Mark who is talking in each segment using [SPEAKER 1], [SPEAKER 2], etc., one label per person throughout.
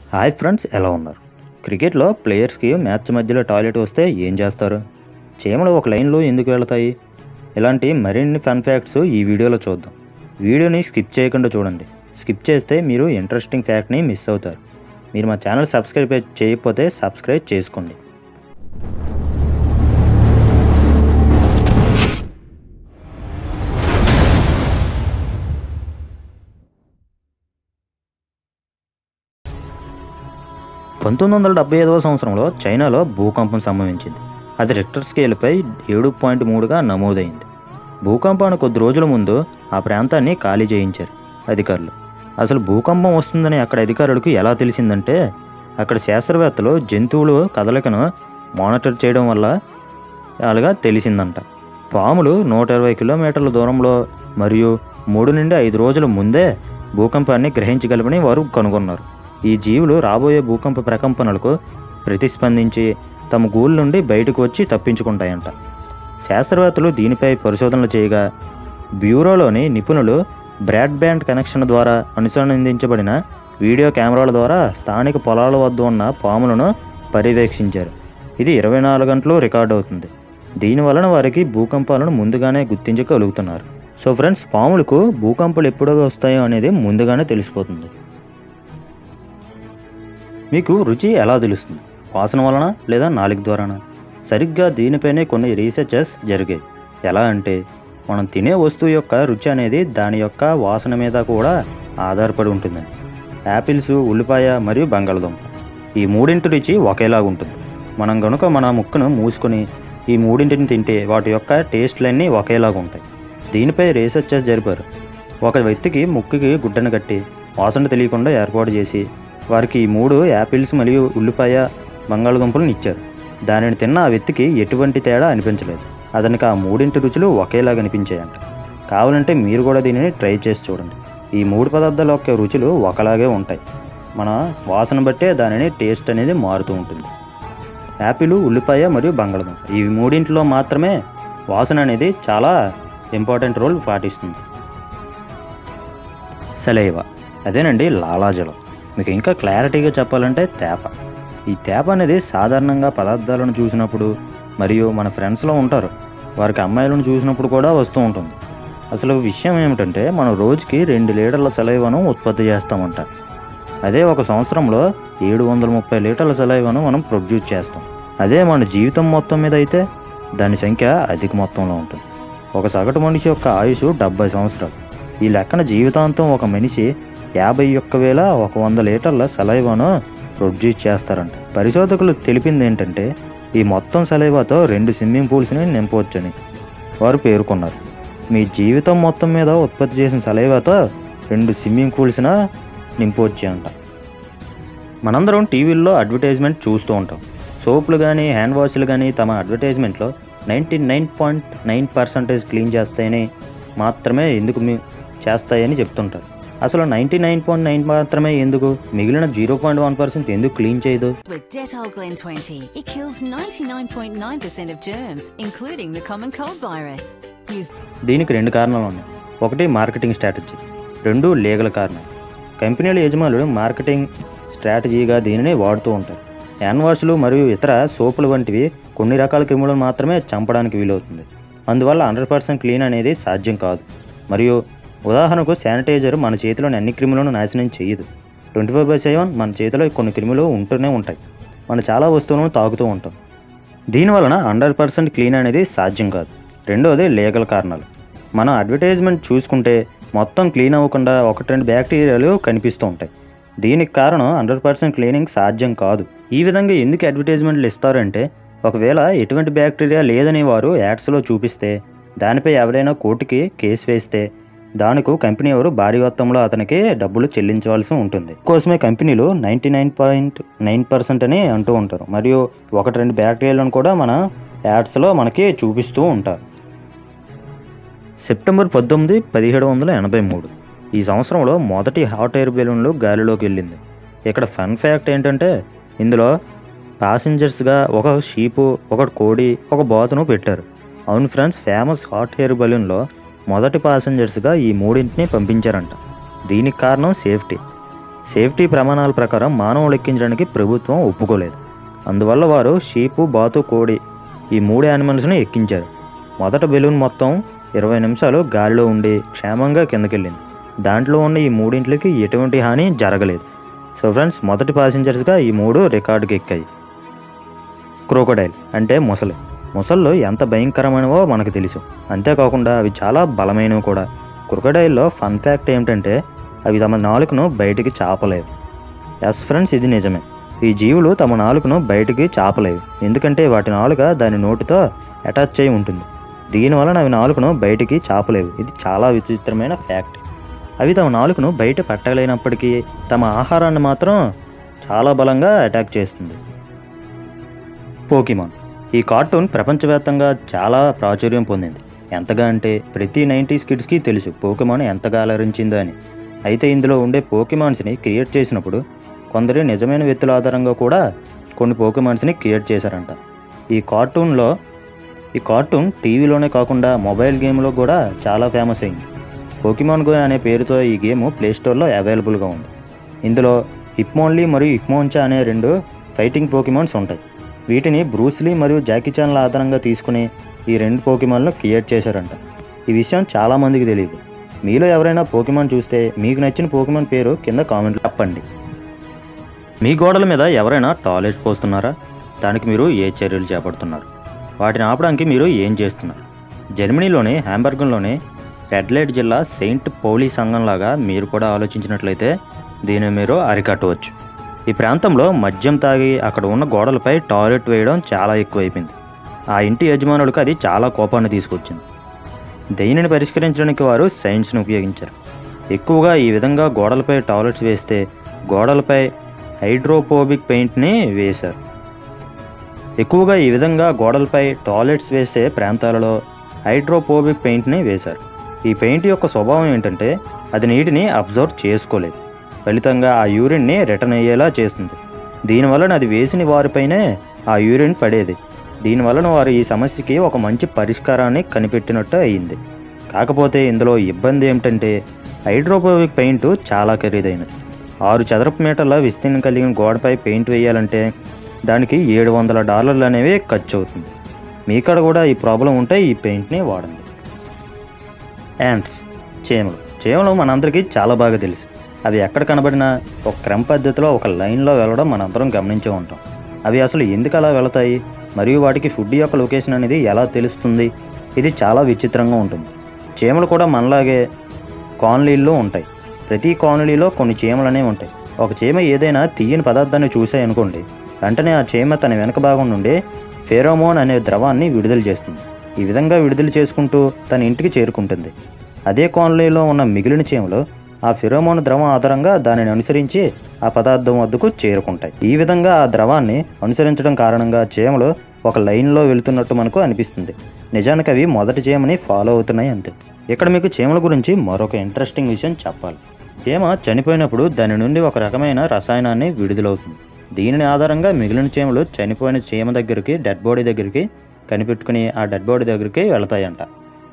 [SPEAKER 1] Hi friends ఎలా ఉన్నారు క్రికెట్లో ప్లేయర్స్కి మ్యాచ్ మధ్యలో టాయిలెట్ వస్తే ఏం చేస్తారు చీమలు ఒక లైన్లో ఎందుకు వెళ్తాయి ఇలాంటి మరిన్ని ఫన్ ఫ్యాక్ట్స్ ఈ వీడియోలో చూద్దాం వీడియోని స్కిప్ చేయకుండా చూడండి స్కిప్ చేస్తే మీరు ఇంట్రెస్టింగ్ ఫ్యాక్ట్ని మిస్ అవుతారు మీరు మా ఛానల్ సబ్స్క్రైబ్ చేయకపోతే సబ్స్క్రైబ్ చేసుకోండి పంతొమ్మిది వందల డెబ్బై ఐదవ సంవత్సరంలో చైనాలో భూకంపం సంభవించింది అది రిక్టర్ స్కేల్పై ఏడు పాయింట్ మూడుగా నమోదైంది భూకంపాన్ని కొద్ది రోజుల ముందు ఆ ప్రాంతాన్ని ఖాళీ చేయించారు అధికారులు అసలు భూకంపం వస్తుందని అక్కడ అధికారులకు ఎలా తెలిసిందంటే అక్కడ శాస్త్రవేత్తలు జంతువులు కదలికను మానిటర్ చేయడం వల్ల అలాగా తెలిసిందంట పాములు నూట ఇరవై కిలోమీటర్ల దూరంలో మరియు మూడు నుండి ఐదు రోజుల ముందే భూకంపాన్ని గ్రహించగలవని వారు కనుగొన్నారు ఈ జీవులు రాబోయే భూకంప ప్రకంపనలకు ప్రతిస్పందించి తమ గూళ్ళ నుండి బయటకు వచ్చి తప్పించుకుంటాయంట శాస్త్రవేత్తలు దీనిపై పరిశోధనలు చేయగా బ్యూరోలోని నిపుణులు బ్రాడ్బ్యాండ్ కనెక్షన్ ద్వారా అనుసంధానించబడిన వీడియో కెమెరాల ద్వారా స్థానిక పొలాల వద్ద ఉన్న పాములను పర్యవేక్షించారు ఇది ఇరవై నాలుగు గంటలు రికార్డ్ అవుతుంది దీని వలన వారికి భూకంపాలను ముందుగానే గుర్తించగలుగుతున్నారు సో ఫ్రెండ్స్ పాములకు భూకంపాలు ఎప్పుడు వస్తాయో అనేది ముందుగానే తెలిసిపోతుంది మీకు రుచి ఎలా తెలుస్తుంది వాసన వలన లేదా నాలుగు ద్వారానా సరిగ్గా దీనిపైనే కొన్ని రీసెర్చెస్ జరిగాయి ఎలా అంటే మనం తినే వస్తువు యొక్క రుచి అనేది దాని యొక్క వాసన మీద కూడా ఆధారపడి ఉంటుందని యాపిల్స్ ఉల్లిపాయ మరియు బంగాళదుంప ఈ మూడింటి రుచి ఒకేలాగా ఉంటుంది మనం కనుక మన ముక్కను మూసుకొని ఈ మూడింటిని తింటే వాటి యొక్క టేస్ట్లన్నీ ఒకేలాగా ఉంటాయి దీనిపై రీసెర్చెస్ జరిపారు ఒక వ్యక్తికి ముక్కుకి గుడ్డను కట్టి వాసన తెలియకుండా ఏర్పాటు చేసి వారికి ఈ మూడు యాపిల్స్ మరియు ఉల్లిపాయ బంగాళదుంపలను ఇచ్చారు దానిని తిన్న ఆ వ్యక్తికి ఎటువంటి తేడా అనిపించలేదు అతనికి ఆ మూడింటి రుచులు ఒకేలాగా అనిపించాయంట కావాలంటే మీరు కూడా దీనిని ట్రై చేసి చూడండి ఈ మూడు పదార్థాల యొక్క రుచులు ఒకలాగే ఉంటాయి మన వాసన బట్టే దానిని టేస్ట్ అనేది మారుతూ ఉంటుంది యాపిల్ ఉల్లిపాయ మరియు బంగాళదుంప ఈ మూడింటిలో మాత్రమే వాసన అనేది చాలా ఇంపార్టెంట్ రోల్ పాటిస్తుంది సెలైవ అదేనండి లాలాజలం మీకు ఇంకా క్లారిటీగా చెప్పాలంటే తేప ఈ తేప అనేది సాధారణంగా పదార్థాలను చూసినప్పుడు మరియు మన ఫ్రెండ్స్లో ఉంటారు వారికి అమ్మాయిలను చూసినప్పుడు కూడా వస్తూ ఉంటుంది అసలు విషయం ఏమిటంటే మనం రోజుకి రెండు లీటర్ల సెలైవను ఉత్పత్తి చేస్తామంట అదే ఒక సంవత్సరంలో ఏడు వందల ముప్పై లీటర్ల సెలైవను మనం ప్రొడ్యూస్ చేస్తాం అదే మన జీవితం మొత్తం మీద అయితే దాని సంఖ్య అధిక మొత్తంలో ఉంటుంది ఒక సగటు మనిషి యొక్క ఆయుష్ డెబ్బై సంవత్సరాలు ఈ లెక్కన జీవితాంతం ఒక మనిషి యాభై ఒక్క వేల ఒక వంద లీటర్ల సలైవాను ప్రొడ్యూస్ చేస్తారంట పరిశోధకులు తెలిపింది ఏంటంటే ఈ మొత్తం సలైవాతో రెండు స్విమ్మింగ్ పూల్స్ని నింపవచ్చని వారు పేర్కొన్నారు మీ జీవితం మొత్తం మీద ఉత్పత్తి చేసిన సలైవాతో రెండు స్విమ్మింగ్ పూల్స్న నింపవచ్చు అంట మనందరం టీవీల్లో అడ్వర్టైజ్మెంట్ చూస్తూ ఉంటాం సోపులు కానీ హ్యాండ్ వాష్లు కానీ తమ అడ్వర్టైజ్మెంట్లో ninety nine point nine percentage clean చేస్తాయని మాత్రమే ఎందుకు మీ చేస్తాయని చెప్తుంటారు అసలు నైంటీ నైన్ పాయింట్ నైన్ మాత్రమే ఎందుకు మిగిలిన జీరో పాయింట్ వన్ పర్సెంట్ ఎందుకు క్లీన్ చేయదు
[SPEAKER 2] With Dettol Glen 20, it kills 99.9% of germs, including the common cold virus. Use
[SPEAKER 1] దీనికి రెండు కారణాలు ఉన్నాయి ఒకటి మార్కెటింగ్ స్ట్రాటజీ రెండు లీగల్ కారణం కంపెనీల యజమానులు మార్కెటింగ్ స్ట్రాటజీగా దీనిని వాడుతూ ఉంటారు హ్యాండ్ వాష్లు మరియు ఇతర సోపులు వంటివి కొన్ని రకాల క్రిములను మాత్రమే చంపడానికి వీలవుతుంది అందువల్ల హండ్రెడ్ పర్సెంట్ క్లీన్ అనేది సాధ్యం కాదు మరియు ఉదాహరణకు శానిటైజర్ మన చేతిలోని అన్ని క్రిములను నాశనం చేయదు ట్వంటీ ఫోర్ బై సెవెన్ మన చేతిలో కొన్ని క్రిములు ఉంటూనే ఉంటాయి మనం చాలా వస్తువులను తాగుతూ ఉంటాం దీనివలన హండ్రెడ్ పర్సెంట్ క్లీన్ అనేది సాధ్యం కాదు రెండోది లీగల్ కారణాలు మనం అడ్వర్టైజ్మెంట్ చూసుకుంటే మొత్తం క్లీన్ అవ్వకుండా ఒకటి రెండు బ్యాక్టీరియాలు కనిపిస్తూ ఉంటాయి దీనికి కారణం హండ్రెడ్ పర్సెంట్ క్లీనింగ్ సాధ్యం కాదు ఈ విధంగా ఎందుకు అడ్వర్టైజ్మెంట్లు ఇస్తారంటే ఒకవేళ ఎటువంటి బ్యాక్టీరియా లేదని వారు యాడ్స్లో చూపిస్తే దానిపై ఎవరైనా కోర్టుకి కేసు వేస్తే దానికి కంపెనీ ఎవరు భారీ మొత్తంలో అతనికి డబ్బులు చెల్లించవలసి ఉంటుంది కోసమే కంపెనీలు ninety nine point nine percent అని అంటూ ఉంటారు మరియు ఒకటి రెండు బ్యాక్టీరియాలను కూడా మన యాడ్స్లో మనకి చూపిస్తూ ఉంటారు సెప్టెంబర్ పద్దెనిమిది పదిహేడు వందల ఎనభై మూడు ఈ సంవత్సరంలో మొదటి హాట్ ఎయిర్ బెలూన్లు గాలిలోకి వెళ్ళింది ఇక్కడ ఫన్ ఫ్యాక్ట్ ఏంటంటే ఇందులో ప్యాసింజర్స్గా ఒక షీపు ఒక కోడి ఒక బాతును పెట్టారు అవును ఫ్రెండ్స్ ఫేమస్ హాట్ ఎయిర్ బెలూన్లో మొదటి ప్యాసింజర్స్గా ఈ మూడింటిని పంపించారంట దీనికి కారణం సేఫ్టీ సేఫ్టీ ప్రమాణాల ప్రకారం మానవులు ఎక్కించడానికి ప్రభుత్వం ఒప్పుకోలేదు అందువల్ల వారు షీపు బాతు కోడి ఈ మూడు యానిమల్స్ని ఎక్కించారు మొదట బెలూన్ మొత్తం ఇరవై నిమిషాలు గాలిలో ఉండి క్షేమంగా కిందకెళ్ళింది దాంట్లో ఉన్న ఈ మూడింట్లకి ఎటువంటి హాని జరగలేదు సో ఫ్రెండ్స్ మొదటి ప్యాసింజర్స్గా ఈ మూడు రికార్డుకి ఎక్కాయి క్రోకోడైల్ అంటే మొసలి మొసళ్ళు ఎంత భయంకరమైనవో మనకు తెలుసు అంతేకాకుండా అవి చాలా బలమైనవి కూడా క్రొకడైల్లో ఫన్ ఫ్యాక్ట్ ఏమిటంటే అవి తమ నాలుకను బయటికి చాపలేవు ఎస్ ఫ్రెండ్స్ ఇది నిజమే ఈ జీవులు తమ నాలుకను బయటికి చాపలేవు ఎందుకంటే వాటి నాలుక దాని నోటితో అటాచ్ చేయి ఉంటుంది దీనివలన అవి నాలుకను బయటికి చాపలేవు ఇది చాలా విచిత్రమైన ఫ్యాక్ట్ అవి తమ నాలుకను బయట పెట్టలేనప్పటికీ తమ ఆహారాన్ని మాత్రం చాలా బలంగా అటాక్ చేస్తుంది పోకిమాన్ ఈ కార్టూన్ ప్రపంచవ్యాప్తంగా చాలా ప్రాచుర్యం పొందింది ఎంతగా అంటే ప్రతి నైంటీస్ కిడ్స్కి తెలుసు పోకిమాన్ ఎంతగా అలరించిందో అని అయితే ఇందులో ఉండే పోకిమాన్స్ని క్రియేట్ చేసినప్పుడు కొందరు నిజమైన వ్యక్తుల ఆధారంగా కూడా కొన్ని పోకిమాన్స్ని క్రియేట్ చేశారంట ఈ కార్టూన్లో ఈ కార్టూన్ టీవీలోనే కాకుండా మొబైల్ గేమ్లో కూడా చాలా ఫేమస్ అయింది పోకిమాన్ గో అనే పేరుతో ఈ గేమ్ ప్లేస్టోర్లో అవైలబుల్గా ఉంది ఇందులో హిప్మోన్లీ మరియు హిప్మోన్చా అనే రెండు ఫైటింగ్ పోకిమాన్స్ ఉంటాయి వీటిని బ్రూస్లీ మరియు జాకీ చాన్ల ఆధారంగా తీసుకుని ఈ రెండు పోకిమాన్లు క్రియేట్ చేశారంట ఈ విషయం చాలామందికి తెలియదు మీలో ఎవరైనా పోకిమాన్ చూస్తే మీకు నచ్చిన పోకిమాన్ పేరు కింద కామెంట్లో చెప్పండి మీ గోడల మీద ఎవరైనా టాయిలెట్ పోస్తున్నారా దానికి మీరు ఏ చర్యలు చేపడుతున్నారు వాటిని ఆపడానికి మీరు ఏం చేస్తున్నారు జర్మనీలోని హ్యాంబర్గంలోని రెడ్లైట్ జిల్లా సెయింట్ పౌలీ సంఘంలాగా మీరు కూడా ఆలోచించినట్లయితే దీన్ని మీరు అరికట్టవచ్చు ఈ ప్రాంతంలో మద్యం తాగి అక్కడ ఉన్న గోడలపై టాయిలెట్ వేయడం చాలా ఎక్కువైపోయింది ఆ ఇంటి యజమానులకు అది చాలా కోపాన్ని తీసుకొచ్చింది దీనిని పరిష్కరించడానికి వారు సైన్స్ను ఉపయోగించారు ఎక్కువగా ఈ విధంగా గోడలపై టాయిలెట్స్ వేస్తే గోడలపై హైడ్రోపోబిక్ పెయింట్ని వేశారు ఎక్కువగా ఈ విధంగా గోడలపై టాయిలెట్స్ వేసే ప్రాంతాలలో హైడ్రోపోబిక్ పెయింట్ని వేశారు ఈ పెయింట్ యొక్క స్వభావం ఏంటంటే అది నీటిని అబ్జర్వ్ చేసుకోలేదు ఫలితంగా ఆ యూరిన్ని రిటర్న్ అయ్యేలా చేస్తుంది దీనివలన అది వేసిన వారిపైనే ఆ యూరిన్ పడేది దీనివలన వారు ఈ సమస్యకి ఒక మంచి పరిష్కారాన్ని కనిపెట్టినట్టు అయింది కాకపోతే ఇందులో ఇబ్బంది ఏమిటంటే హైడ్రోపోబిక్ పెయింట్ చాలా ఖరీదైనది ఆరు చదరపు మీటర్ల విస్తీర్ణం కలిగిన గోడపై పెయింట్ వేయాలంటే దానికి ఏడు వందల డాలర్లు అనేవి ఖర్చు అవుతుంది మీకాడ కూడా ఈ ప్రాబ్లం ఉంటే ఈ పెయింట్ని వాడండి యాంట్స్ చీమలు చీమలు మనందరికీ చాలా బాగా తెలుసు అవి ఎక్కడ కనబడినా ఒక క్రమ పద్ధతిలో ఒక లైన్లో వెళ్ళడం మనందరం గమనించే ఉంటాం అవి అసలు ఎందుకు అలా వెళతాయి మరియు వాటికి ఫుడ్ యొక్క లొకేషన్ అనేది ఎలా తెలుస్తుంది ఇది చాలా విచిత్రంగా ఉంటుంది చీమలు కూడా మనలాగే కాలనీల్లో ఉంటాయి ప్రతి కాలనీలో కొన్ని చీమలు అనేవి ఉంటాయి ఒక చీమ ఏదైనా తీయని పదార్థాన్ని చూసాయి అనుకోండి వెంటనే ఆ చీమ తన వెనక భాగం నుండి ఫెరోమోన్ అనే ద్రవాన్ని విడుదల చేస్తుంది ఈ విధంగా విడుదల చేసుకుంటూ తన ఇంటికి చేరుకుంటుంది అదే కాలనీలో ఉన్న మిగిలిన చీమలు ఆ ఫిరోమోన్ ద్రవం ఆధారంగా దానిని అనుసరించి ఆ పదార్థం వద్దకు చేరుకుంటాయి ఈ విధంగా ఆ ద్రవాన్ని అనుసరించడం కారణంగా చీమలు ఒక లైన్లో వెళుతున్నట్టు మనకు అనిపిస్తుంది నిజానికి అవి మొదటి చీమని ఫాలో అవుతున్నాయి అంతే ఇక్కడ మీకు చీమల గురించి మరొక ఇంట్రెస్టింగ్ విషయం చెప్పాలి చీమ చనిపోయినప్పుడు దాని నుండి ఒక రకమైన రసాయనాన్ని విడుదలవుతుంది దీనిని ఆధారంగా మిగిలిన చీమలు చనిపోయిన చీమ దగ్గరికి డెడ్ బాడీ దగ్గరికి కనిపెట్టుకుని ఆ డెడ్ బాడీ దగ్గరికి వెళతాయంట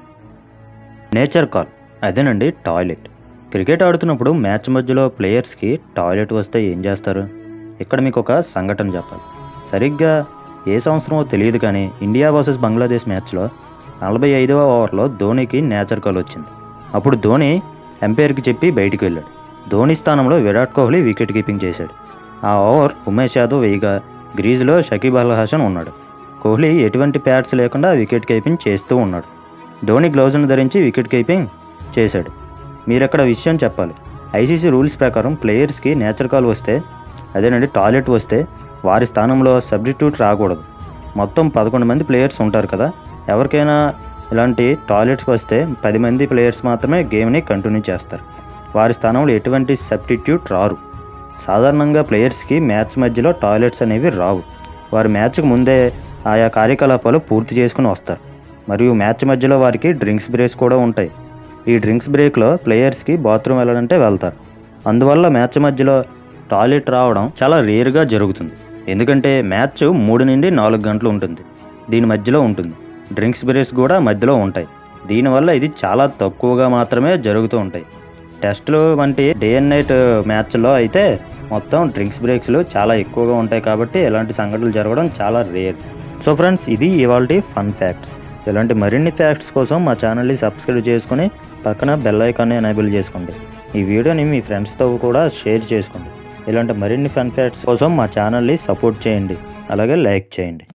[SPEAKER 1] నేచర్ కాల్ అదేనండి టాయిలెట్ క్రికెట్ ఆడుతున్నప్పుడు మ్యాచ్ మధ్యలో ప్లేయర్స్కి టాయిలెట్ వస్తే ఏం చేస్తారు ఇక్కడ మీకు ఒక సంఘటన చెప్పాలి సరిగ్గా ఏ సంవత్సరమో తెలియదు కానీ ఇండియా వర్సెస్ బంగ్లాదేశ్ మ్యాచ్లో నలభై ఐదవ ఓవర్లో ధోనికి నేచర్ కాల్ వచ్చింది అప్పుడు ధోని ఎంపైర్కి చెప్పి బయటికి వెళ్ళాడు ధోని స్థానంలో విరాట్ కోహ్లీ వికెట్ కీపింగ్ చేశాడు ఆ ఓవర్ ఉమేష్ యాదవ్ వేయగా గ్రీజ్లో షకీబ్ అల్ హాసన్ ఉన్నాడు కోహ్లీ ఎటువంటి ప్యాడ్స్ లేకుండా వికెట్ కీపింగ్ చేస్తూ ఉన్నాడు ధోని గ్లౌజ్ను ధరించి వికెట్ కీపింగ్ చేశాడు మీరక్కడ విషయం చెప్పాలి ఐసీసీ రూల్స్ ప్రకారం ప్లేయర్స్కి నేచర్ కాల్ వస్తే అదేనండి టాయిలెట్ వస్తే వారి స్థానంలో సబ్స్టిట్యూట్ రాకూడదు మొత్తం పదకొండు మంది ప్లేయర్స్ ఉంటారు కదా ఎవరికైనా ఇలాంటి టాయిలెట్స్కి వస్తే పది మంది ప్లేయర్స్ మాత్రమే గేమ్ని కంటిన్యూ చేస్తారు వారి స్థానంలో ఎటువంటి సబ్స్టిట్యూట్ రారు సాధారణంగా ప్లేయర్స్కి మ్యాచ్ మధ్యలో టాయిలెట్స్ అనేవి రావు వారు మ్యాచ్కి ముందే ఆయా కార్యకలాపాలు పూర్తి చేసుకుని వస్తారు మరియు మ్యాచ్ మధ్యలో వారికి డ్రింక్స్ బ్రేక్స్ కూడా ఉంటాయి ఈ డ్రింక్స్ బ్రేక్లో ప్లేయర్స్కి బాత్రూమ్ వెళ్ళాలంటే వెళ్తారు అందువల్ల మ్యాచ్ మధ్యలో టాయిలెట్ రావడం చాలా రేర్గా జరుగుతుంది ఎందుకంటే మ్యాచ్ మూడు నుండి నాలుగు గంటలు ఉంటుంది దీని మధ్యలో ఉంటుంది డ్రింక్స్ బ్రేక్స్ కూడా మధ్యలో ఉంటాయి దీనివల్ల ఇది చాలా తక్కువగా మాత్రమే జరుగుతూ ఉంటాయి టెస్టులు వంటి డే అండ్ నైట్ మ్యాచ్లో అయితే మొత్తం డ్రింక్స్ బ్రేక్స్లు చాలా ఎక్కువగా ఉంటాయి కాబట్టి ఇలాంటి సంఘటనలు జరగడం చాలా రేర్ సో ఫ్రెండ్స్ ఇది ఇవాళ ఫన్ ఫ్యాక్ట్స్ ఇలాంటి మరిన్ని ఫ్యాక్ట్స్ కోసం మా ఛానల్ని సబ్స్క్రైబ్ చేసుకుని పక్కన బెల్ ఐకాన్ని ఎనేబుల్ చేసుకోండి ఈ వీడియోని మీ ఫ్రెండ్స్తో కూడా షేర్ చేసుకోండి ఇలాంటి మరిన్ని ఫన్ ఫ్యాక్ట్స్ కోసం మా ఛానల్ని సపోర్ట్ చేయండి అలాగే లైక్ చేయండి